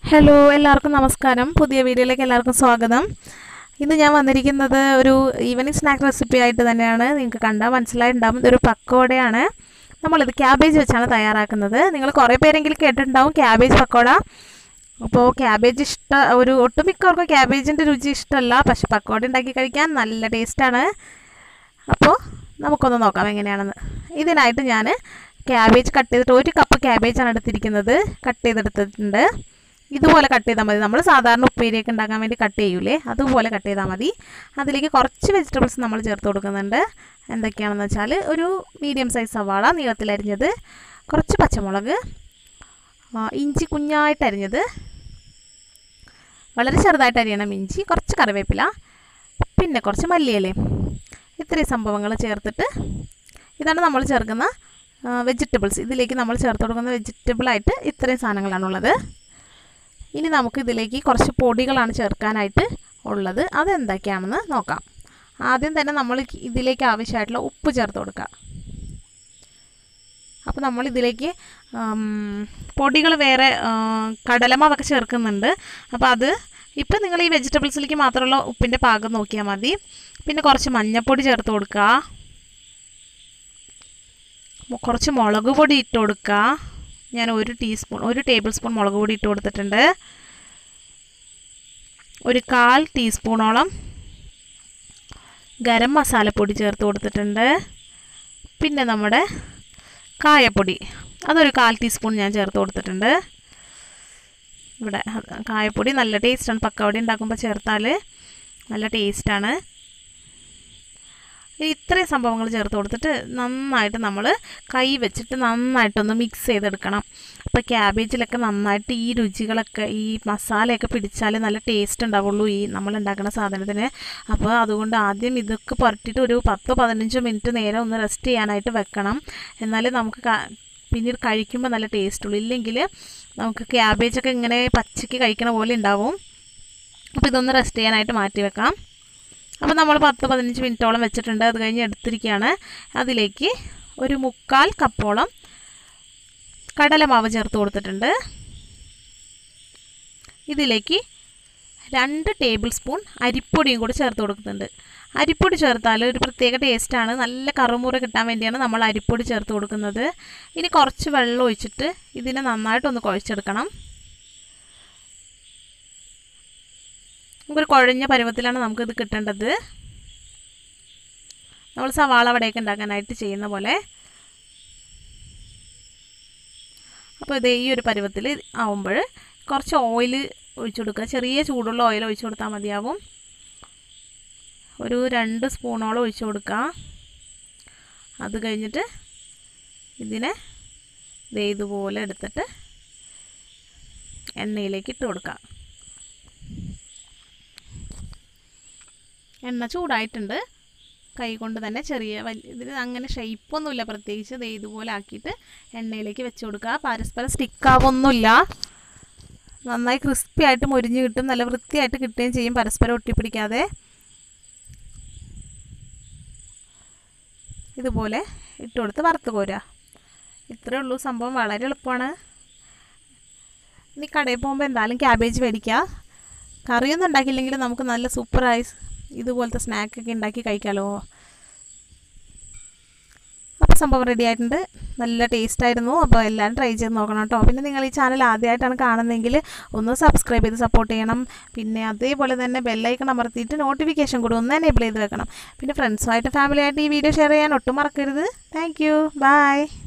hello എല്ലാവർക്കും നമസ്കാരം പുതിയ വീഡിയോയിലേക്ക് എല്ലാവർക്കും സ്വാഗതം ഇന്ന് ഞാൻ വന്നിരിക്കുന്നത് ഒരു ഈവനിങ് സ്നാക്ക് റെസിപ്പി ആയിട്ട് തന്നെയാണ് നിങ്ങൾക്ക് കണ്ടാൽ മനസ്സിലായിട്ടുണ്ടാവും ഇതൊരു പക്കോടയാണ് നമ്മളിത് ക്യാബേജ് വെച്ചാണ് തയ്യാറാക്കുന്നത് നിങ്ങൾ കുറേ പേരെങ്കിലും കേട്ടിട്ടുണ്ടാവും ക്യാബേജ് പക്കോട അപ്പോൾ ക്യാബേജ് ഇഷ്ട ഒരു ഒട്ടുമിക്കവർക്കും ക്യാബേജിൻ്റെ രുചി ഇഷ്ടമല്ല പക്ഷെ പക്കോട ഉണ്ടാക്കി കഴിക്കാൻ നല്ല ടേസ്റ്റാണ് അപ്പോൾ നമുക്കൊന്ന് നോക്കാം എങ്ങനെയാണെന്ന് ഇതിനായിട്ട് ഞാൻ ക്യാബേജ് കട്ട് ചെയ്തിട്ട് ഒരു കപ്പ് ക്യാബേജാണ് എടുത്തിരിക്കുന്നത് കട്ട് ചെയ്തെടുത്തിട്ടുണ്ട് ഇതുപോലെ കട്ട് ചെയ്താൽ മതി നമ്മൾ സാധാരണ ഉപ്പേരിയൊക്കെ ഉണ്ടാക്കാൻ വേണ്ടി കട്ട് ചെയ്യൂലേ അതുപോലെ കട്ട് ചെയ്താൽ മതി അതിലേക്ക് കുറച്ച് വെജിറ്റബിൾസ് നമ്മൾ ചേർത്ത് കൊടുക്കുന്നുണ്ട് എന്തൊക്കെയാണെന്ന് വെച്ചാൽ ഒരു മീഡിയം സൈസ് സവാള നീളത്തിലരിഞ്ഞത് കുറച്ച് പച്ചമുളക് ആ, ഇഞ്ചി കുഞ്ഞായിട്ട് അരിഞ്ഞത് വളരെ ചെറുതായിട്ട് അരിയണം ഇഞ്ചി കുറച്ച് കറിവേപ്പില പിന്നെ കുറച്ച് മല്ലിയിലയും ഇത്രയും സംഭവങ്ങൾ ചേർത്തിട്ട് ഇതാണ് നമ്മൾ ചേർക്കുന്ന വെജിറ്റബിൾസ് ഇതിലേക്ക് നമ്മൾ ചേർത്ത് കൊടുക്കുന്ന വെജിറ്റബിളായിട്ട് ഇത്രയും സാധനങ്ങളാണുള്ളത് ഇനി നമുക്ക് ഇതിലേക്ക് കുറച്ച് പൊടികളാണ് ചേർക്കാനായിട്ട് ഉള്ളത് അതെന്തൊക്കെയാണെന്ന് നോക്കാം ആദ്യം തന്നെ നമ്മൾ ഇതിലേക്ക് ആവശ്യമായിട്ടുള്ള ഉപ്പ് ചേർത്ത് കൊടുക്കുക അപ്പോൾ നമ്മൾ ഇതിലേക്ക് പൊടികൾ വേറെ ആ, കടലമാവൊക്കെ ചേർക്കുന്നുണ്ട് അപ്പോൾ അത് ഇപ്പം നിങ്ങൾ ഈ വെജിറ്റബിൾസിലേക്ക് മാത്രമുള്ള ഉപ്പിൻ്റെ പാകം നോക്കിയാൽ മതി പിന്നെ കുറച്ച് മഞ്ഞൾപ്പൊടി ചേർത്ത് കൊടുക്കുക മു- കുറച്ച് മുളക് പൊടി ഇട്ട് കൊടുക്കുക ഞാൻ ഒരു ടീസ്പൂൺ ഒരു ടേബിൾ സ്പൂൺ മുളക് പൊടി ഇട്ട് കൊടുത്തിട്ടുണ്ട് ഒരു കാൽ ടീസ്പൂണോളം ഗരം മസാലപ്പൊടി ചേർത്ത് കൊടുത്തിട്ടുണ്ട് പിന്നെ നമ്മുടെ കായപ്പൊടി അതൊരു കാൽ ടീസ്പൂൺ ഞാൻ ചേർത്ത് കൊടുത്തിട്ടുണ്ട് ഇവിടെ അത് കായപ്പൊടി നല്ല ടേസ്റ്റാണ് പക്കവട ഉണ്ടാക്കുമ്പോൾ ചേർത്താൽ നല്ല ടേസ്റ്റാണ് ഇത്രയും സംഭവങ്ങൾ ചേർത്ത് കൊടുത്തിട്ട് നന്നായിട്ട് നമ്മൾ കൈ വെച്ചിട്ട് നന്നായിട്ടൊന്ന് മിക്സ് ചെയ്തെടുക്കണം അപ്പോൾ ക്യാബേജിലൊക്കെ നന്നായിട്ട് ഈ രുചികളൊക്കെ ഈ മസാലയൊക്കെ പിടിച്ചാൽ നല്ല ടേസ്റ്റ് ഉണ്ടാവുള്ളൂ ഈ നമ്മൾ ഉണ്ടാക്കുന്ന സാധനത്തിന് അപ്പോൾ അതുകൊണ്ട് ആദ്യം ഇതൊക്കെ പുരട്ടിയിട്ട് ഒരു പത്തോ പതിനഞ്ചോ മിനിറ്റ് നേരം ഒന്ന് റെസ്റ്റ് ചെയ്യാനായിട്ട് വെക്കണം എന്നാലേ നമുക്ക് ക- പിന്നീട് കഴിക്കുമ്പോൾ നല്ല ടേസ്റ്റ് ഉള്ളൂ ഇല്ലെങ്കിൽ നമുക്ക് ക്യാബേജൊക്കെ ഇങ്ങനെ പച്ചയ്ക്ക് കഴിക്കണ പോലെ ഉണ്ടാവും അപ്പോൾ ഇതൊന്ന് റെസ്റ്റ് ചെയ്യാനായിട്ട് മാറ്റി വെക്കാം അപ്പോൾ നമ്മൾ പത്ത് പതിനഞ്ച് മിനിറ്റോളം വെച്ചിട്ടുണ്ട് അത് കഴിഞ്ഞ് എടുത്തിരിക്കുകയാണ് അതിലേക്ക് ഒരു മുക്കാൽ കപ്പോളം കടലമാവ് ചേർത്ത് കൊടുത്തിട്ടുണ്ട് ഇതിലേക്ക് രണ്ട് ടേബിൾ സ്പൂൺ അരിപ്പൊടിയും കൂടി ചേർത്ത് കൊടുക്കുന്നുണ്ട് അരിപ്പൊടി ചേർത്താൽ ഒരു പ്രത്യേക ടേസ്റ്റാണ് നല്ല കറുമുറ കിട്ടാൻ വേണ്ടിയാണ് നമ്മൾ അരിപ്പൊടി ചേർത്ത് കൊടുക്കുന്നത് ഇനി കുറച്ച് വെള്ളം ഒഴിച്ചിട്ട് ഇതിനെ നന്നായിട്ടൊന്ന് കുഴച്ചെടുക്കണം നമുക്കൊരു കുഴഞ്ഞ പരുവത്തിലാണ് നമുക്കിത് കിട്ടേണ്ടത് നമ്മൾ സവാള വടയൊക്കെ ഉണ്ടാക്കാനായിട്ട് ചെയ്യുന്ന പോലെ അപ്പോൾ ഇത് ഈ ഒരു പരുവത്തിൽ ആവുമ്പോൾ കുറച്ച് ഓയിൽ ഒഴിച്ചു കൊടുക്കുക ചെറിയ ചൂടുള്ള ഓയിൽ ഒഴിച്ചു കൊടുത്താൽ മതിയാവും ഒരു രണ്ട് സ്പൂണോളം ഒഴിച്ചു കൊടുക്കുക അത് കഴിഞ്ഞിട്ട് ഇതിനെ ദേ ഇതുപോലെ എടുത്തിട്ട് എണ്ണയിലേക്ക് ഇട്ട് കൊടുക്കുക എണ്ണ ചൂടായിട്ടുണ്ട് കൈ കൊണ്ട് തന്നെ ചെറിയ വലിയ ഇതിന് അങ്ങനെ ഷെയ്പ്പൊന്നുമില്ല പ്രത്യേകിച്ച് ദേ ഇതുപോലെ ആക്കിയിട്ട് എണ്ണയിലേക്ക് വെച്ച് കൊടുക്കുക പരസ്പരം സ്റ്റിക്കാവൊന്നുമില്ല നന്നായി ക്രിസ്പി ആയിട്ട് മൊരിഞ്ഞ് കിട്ടും നല്ല വൃത്തിയായിട്ട് കിട്ടുകയും ചെയ്യും പരസ്പരം ഒട്ടിപ്പിടിക്കാതെ ഇതുപോലെ ഇട്ട് കൊടുത്ത് വറുത്ത് കോരുക ഇത്രയേ ഉള്ളൂ സംഭവം വളരെ എളുപ്പമാണ് ഇനി കടയിൽ പോകുമ്പോൾ എന്തായാലും ക്യാബേജ് മേടിക്കുക കറിയൊന്നും ഉണ്ടാക്കിയില്ലെങ്കിൽ നമുക്ക് നല്ല സൂപ്പറായി ഇതുപോലത്തെ സ്നാക്കൊക്കെ ഉണ്ടാക്കി കഴിക്കാമല്ലോ അപ്പോൾ സംഭവം റെഡി ആയിട്ടുണ്ട് നല്ല ടേസ്റ്റ് ആയിരുന്നു അപ്പോൾ എല്ലാവരും ട്രൈ ചെയ്ത് നോക്കണം കേട്ടോ പിന്നെ നിങ്ങൾ ഈ ചാനൽ ആദ്യമായിട്ടാണ് കാണുന്നതെങ്കിൽ ഒന്ന് സബ്സ്ക്രൈബ് ചെയ്ത് സപ്പോർട്ട് ചെയ്യണം പിന്നെ അതേപോലെ തന്നെ ബെല്ലൈക്കൺ അമർത്തിയിട്ട് നോട്ടിഫിക്കേഷൻ കൂടി ഒന്ന് എനേബിൾ ചെയ്ത് വെക്കണം പിന്നെ ഫ്രണ്ട്സുമായിട്ട് ഫാമിലിയായിട്ട് ഈ വീഡിയോ ഷെയർ ചെയ്യാൻ ഒട്ടും മറക്കരുത് താങ്ക് യു ബൈ